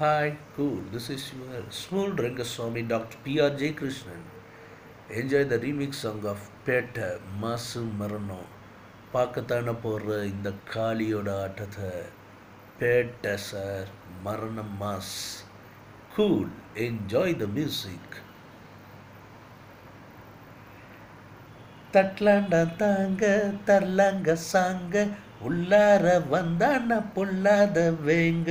Hi, cool. This is your small Rangaswamy, Dr. P.R. J. Krishnan. Enjoy the remix song of Pet மாசு மரணம் பார்க்கத்தானே போடுற இந்த காளியோட ஆட்டத்தை பேட்ட சார் மரணம் mass cool enjoy the music தட்லாண்டா தாங்க தரலாங்க சாங்க உள்ளார வந்தான பொல்லாத வேங்க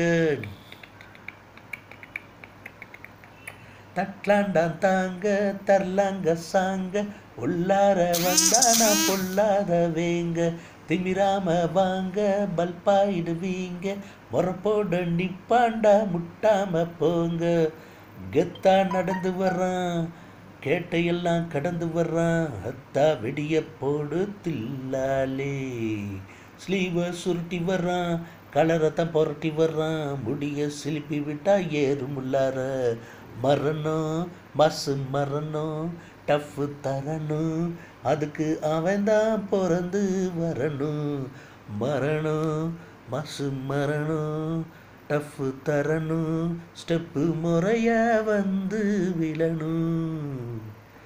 தட்லாண்டா தாங்க தரலாங்க சாங்க உள்ளார வந்தானா பொல்லாத வேங்க திமிராம வாங்க பல்பாயிடுவீங்க முறப்போட நிப்பாண்டா முட்டாம போங்க கெத்தா நடந்து வர்றான் கேட்டையெல்லாம் கடந்து வர்றான் அத்தா வெடிய போடு தில்லாலே ஸ்லீவை சுருட்டி வர்றான் கலரத்தான் புரட்டி வர்றான் முடிய சிலிப்பி விட்டா ஏறுமுள்ளார மரணம் மசு மரணம் டஃப்பு தரணும் அதுக்கு அவன் தான் பிறந்து வரணும் மரணம் மசு மரணம் டஃப்பு தரணும் ஸ்டெப்பு முறைய வந்து விழணும்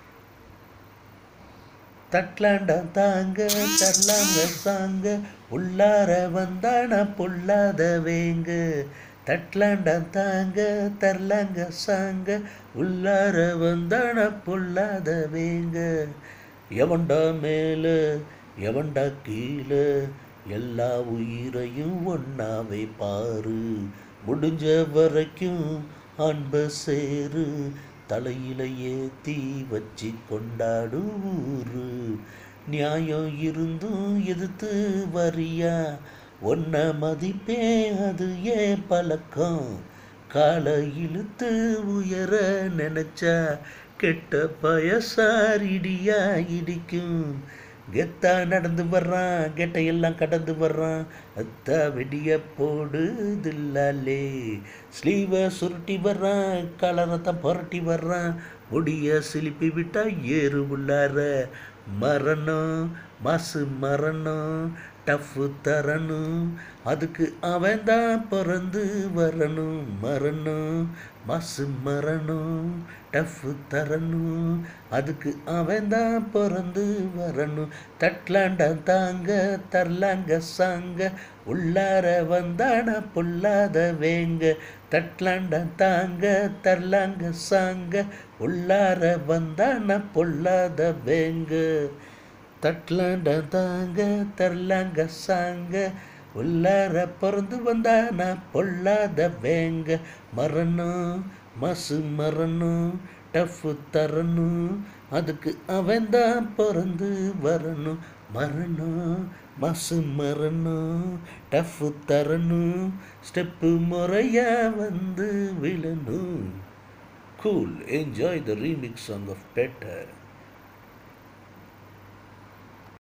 தட்லாண்டா தாங்க தரலாங்க சாங்க உள்ளார வந்தானா பொல்லாத வேங்க தட்லாண்டா தாங்க தரலாங்க சாங்க உள்ளார வந்தானா பொல்லாத வேங்க எவன்டா மேல எவன்டா கீழே எல்லா உயிரையும் ஒன்னாவே பாரு முடிஞ்ச வரைக்கும் அன்ப சேரு தலையில ஏத்தி வச்சு கொண்டாடு ஊரு நியாயம் இருந்தும் எதிர்த்து வரியா ஒன்ன மதிப்பே அது ஏன் பழக்கம் காலை இழுத்து உயர நினைச்சா கெட்ட பயசாரிடியா இடிக்கும் கெத்தா நடந்து வர்றான் கெட்டையெல்லாம் கடந்து வர்றான் அத்தா வெடிய போடுதில்லாலே ஸ்லீவை சுருட்டி வர்றான் கலரத்தான் புரட்டி வர்றான் முடிய சிலிப்பி விட்டா ஏறு உள்ளார மரணம் மாசு மரணம் டஃப்பு தரணும் அதுக்கு அவன் தான் பிறந்து வரணும் மரணம் மாசு மரணம் டஃப்பு தரணும் அதுக்கு அவன் தான் பிறந்து வரணும் தட்லாண்டா தாங்க தரலாங்க சாங்க உள்ளார வந்தானா பொல்லாத வேங்க தட்லாண்டா தாங்க தரலாங்க சாங்க உள்ளார வந்தானா பொல்லாத வேங்க தட்லாண்ட தாங்க தரலாங்க சாங்க உள்ளார பிறந்து வந்தானா பொல்லாத வேங்க மரணம் மசு மரணம் டஃப்பு தரணும் அதுக்கு அவன் தான் பிறந்து வரணும் மரணம் மசு மரணம் டஃப்பு தரணும் ஸ்டெப்பு முறையா வந்து விழணும் cool enjoy the remix song of better